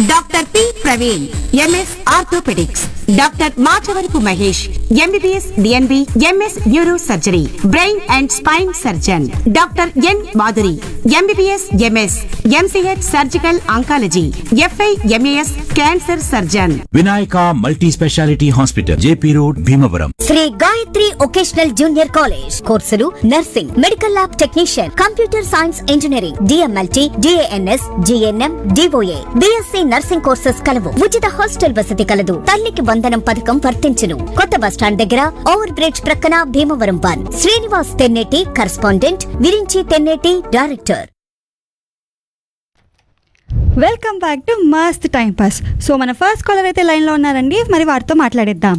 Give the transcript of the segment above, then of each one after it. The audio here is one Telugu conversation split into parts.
Doctor P Praveen MS orthopaedics doctor Machavarapu Mahesh MBBS DNB MS neuro surgery brain and spine surgeon doctor N Madhuri MBBS MS MCh surgical oncology FI MAS cancer surgeon Vinayaka multi speciality hospital JP road Bhimavaram Sri Gayatri vocational junior college కోర్సులు nursing medical lab technician computer science engineering DMLT DNS GNM DOA BSc nursing courses కలవు ఉచిత హాస్టల్ వసతి కలదు తల్లికి వందనం పథకం వర్తించును కొత్త బస్టాండ్ దగ్గర ఓవర్ బ్రిడ్జ్ ప్రక్కన Bhimavaram one Srinivas Tenneti correspondent Virinchi Tenneti director welcome back to మస్త్ టైం పాస్ సో మన ఫస్ట్ కాలర్ అయితే లైన్లో ఉన్నారండి మరి వారితో మాట్లాడేద్దాం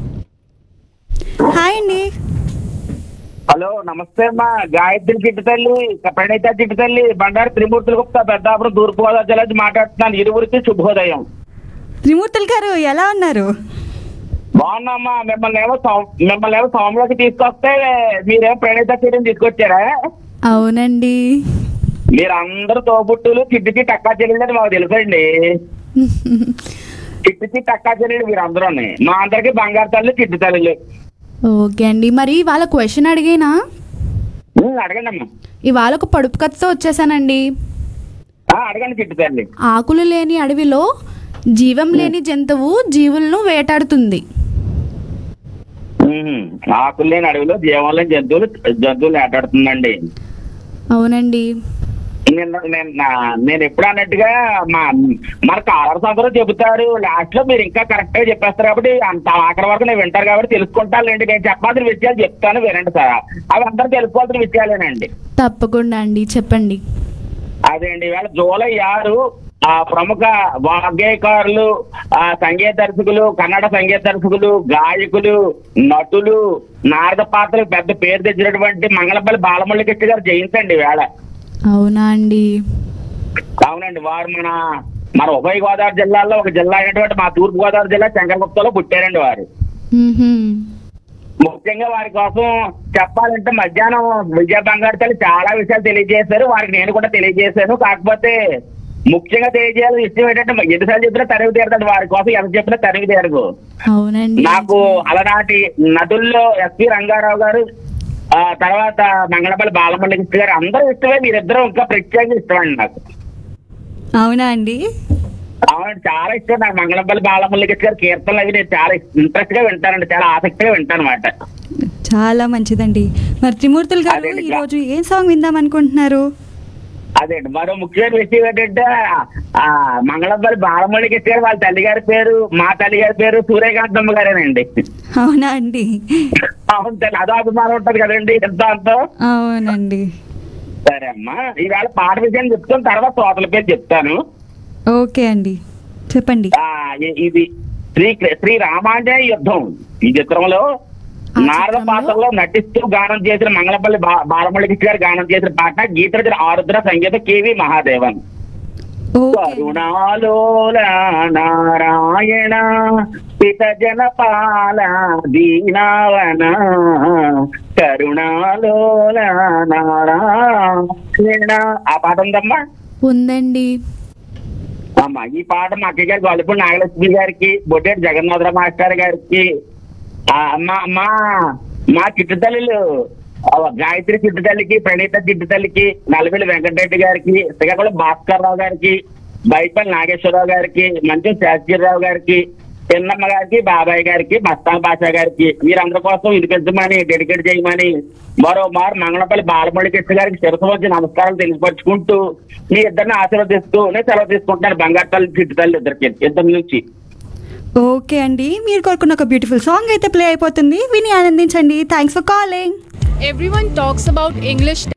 హాయ్ అండి హలో నమస్తే అమ్మా గాయత్రి చిట్టు తల్లి ప్రణీత చిట్టు తల్లి బండారు త్రిమూర్తుల గుప్తా పెద్దాపురం తూర్పుగోదావరి జిల్లా నుంచి మాట్లాడుతున్నాను ఇరువురికి శుభోదయం త్రిమూర్తులు గారు ఎలా ఉన్నారు బాగున్నామ్మా మిమ్మల్ని ఏమో సం- మిమ్మల్ని ఏమో సోమలోకి తీసుకొస్తే మీరేమో ప్రణీత చిట్టుని తీసుకొచ్చారా అవునండి మీరు అందరు తోబుట్టులు చిట్టుకి టక్కా చెల్లిందని మాకు తెలుసండి చిట్టుకి టక్కా చెల్లెలు మీరు అందరూ మా అందరికి బంగారు తల్లి చిట్టు తల్లి ఓకే అండి మరి వాళ్ళ క్వశ్చన్ అడిగేనా అడగండి అమ్మా ఇవాళ ఒక పడుపు కథతో వచ్చేసానండి ఆ, అడగండి చిట్టు తల్లి ఆకులు లేని అడవిలో జీవం లేని జంతువు జీవులను వేటాడుతుంది ఉహుం. ఆకులు లేని అడవిలో జీవం లేని జంతువులు జంతువులు ఆటాడుతుందండి అవునండి నేను నేను నా- నేను ఎప్పుడు అన్నట్టుగా మా మన కాలర్స్ అందరూ చెబుతారు లాస్ట్ లో మీరు ఇంకా కరెక్ట్ గా చెప్పేస్తారు కాబట్టి అంత ఆఖరి వరకు నేను వింటారు కాబట్టి తెలుసుకుంటానులేండి నేను చెప్పాల్సిన విషయాలు చెప్తాను వినండి సార్ అవి అందరూ తెలుసుకోవాల్సిన విషయాలేనండి తప్పకుండా అండి చెప్పండి అదే అండి ఇవాళ జూలై ఆరు ఆ ప్రముఖ వాగ్గేయకారులు ఆ సంగీత దర్శకులు కన్నడ సంగీత దర్శకులు గాయకులు నటులు నారద పాత్రలు పెద్ద పేరు తెచ్చినటువంటి మంగళపల్లి బాలమురళికృష్ణ గారు జయించండి వేళ అవునా అండి అవునండి వారు మన మన ఉభయ గోదావరి జిల్లాల్లో ఒక జిల్లా అయినటువంటి మా తూర్పు గోదావరి జిల్లా చంద్రగుప్తలో పుట్టారండి వారు మ్మ్హ్మ్. ముఖ్యంగా వారి కోసం చెప్పాలంటే మధ్యాహ్నం విజయ బంగారు తల్లి చాలా విషయాలు తెలియజేశారు వారికి నేను కూడా తెలియజేశాను కాకపోతే ముఖ్యంగా తెలియజేయాల్సిన విషయం ఏంటంటే ఎన్నిసార్లు చెప్పినా తరివి తీరదండి వారి కోసం ఎంత చెప్పినా తరివి తీరదు అవునండి నాకు అలనాటి నటుల్లో ఎస్పి రంగారావు గారు ఆ తర్వాత మంగళపల్లి బాలమల్లికృష్ణ గారు అందరూ ఇష్టమే మీరిద్దరూ ఇంకా ప్రత్యేకంగా ఇష్టమండి నాకు అవునా అండి అవునండి చాలా ఇష్టం నాకు మంగళపల్లి బాలమల్లికృష్ణ గారి కీర్తనలు అవి నేను చాలా ఇంట్రెస్ట్ గా వింటానండి చాలా ఆసక్తిగా వింటాను అనమాట చాలా మంచిదండి మరి త్రిమూర్తులు గారు అదేండి. ఈరోజు ఏం సాంగ్ విందాం అనుకుంటున్నారు అదే మరో ముఖ్యమైన విషయం ఏంటంటే ఆ మంగళపల్లి బాలమల్లికృష్ణ గారు వాళ్ళ తల్లి గారి పేరు మా తల్లి గారి పేరు సూర్యకాంతమ్మ గారేనండి అవునా అండి అవును తల్లి అదో అభిమానం ఉంటది కదండి ఎంత అంతో అవునండి సరే అమ్మా ఈవేళ పాట విషయం చెప్తాను తర్వాత తోటల పేరు చెప్తాను ఓకే అండి చెప్పండి ఆ ఇ- ఇది శ్రీ శ్రీ రామాంజనేయ యుద్ధం ఈ చిత్రంలో ఆ నారద చిత్రంలో? పాత్రలో నటిస్తూ గానం చేసిన మంగళపల్లి బా- బాలమల్లికృష్ణ గారు గానం చేసిన పాట గీతరచన ఆరుద్ర సంగీత కేవి మహాదేవన్ ఓకే కరుణాలోల నారాయణ పిత జనపాల దీనావన కరుణాలోల నారాయణ ఆ పాట ఉందమ్మా ఉందండి అమ్మా ఈ పాట మా అక్కయ్య గారు గొల్లపూడి నాగలక్ష్మి గారికి బొడ్డేటి జగన్నాథరావు మాస్టర్ గారికి ఆ, మా మా మా చిట్టుతల్లులు ఆ, గాయత్రి చిట్టుతల్లికి ప్రణీత చిట్టుతల్లికి నల్లబెల్లి వెంకటరెడ్డి గారికి శ్రీకాకుళం భాస్కర్ రావు గారికి బైపల్లి నాగేశ్వరరావు గారికి మంచి శాస్త్రిరావు గారికి చిన్నమ్మ గారికి బాబాయ్ గారికి మస్తాన్ బాషా గారికి వీరందరి కోసం వినిపించమని డెడికేట్ చేయమని మరో మారు మంగళపల్లి బాలమల్లి కృష్ణ గారికి శిరసు వచ్చి నమస్కారాలు తెలియపరుచుకుంటూ మీ ఇద్దరిని ఆశీర్వదిస్తూ నేను సెలవు తీసుకుంటాను బంగారు తల్లి చిట్టు తల్లి ఇద్దరికి ఇద్దరి నుంచి ఓకే అండి మీరు కోరుకున్న ఒక బ్యూటిఫుల్ సాంగ్ అయితే ప్లే అయిపోతుంది విని ఆనందించండి thanks for calling Everyone talks about English